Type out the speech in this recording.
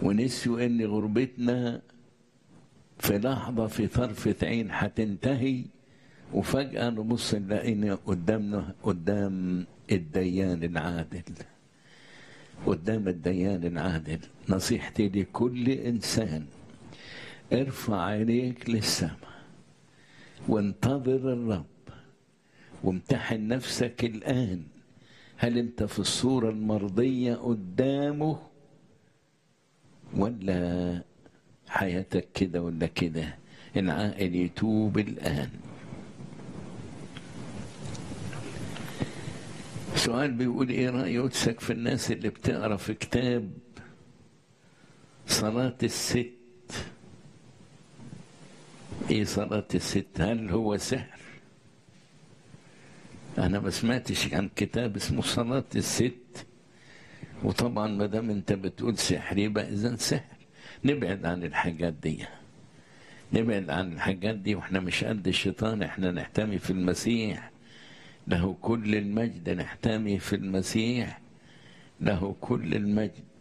ونسيوا ان غربتنا في لحظة في طرفة عين هتنتهي وفجأة نبص نلاقينا قدامنا قدام الديان العادل قدام الديان العادل نصيحتي لكل إنسان ارفع عينيك للسماء وانتظر الرب وامتحن نفسك الآن هل انت في الصورة المرضية قدامه ولا حياتك كده ولا كده العاقل يتوب الآن سؤال بيقول ايه رأي قدسك في الناس اللي بتقرا في كتاب صلاة الست ايه صلاة الست هل هو سحر انا ما سمعتش عن كتاب اسمه صلاة الست وطبعا ما دام انت بتقول سحر يبقى اذا سحر نبعد عن الحاجات دي نبعد عن الحاجات دي واحنا مش قد الشيطان احنا نحتمي في المسيح له كل المجد نحتمي في المسيح له كل المجد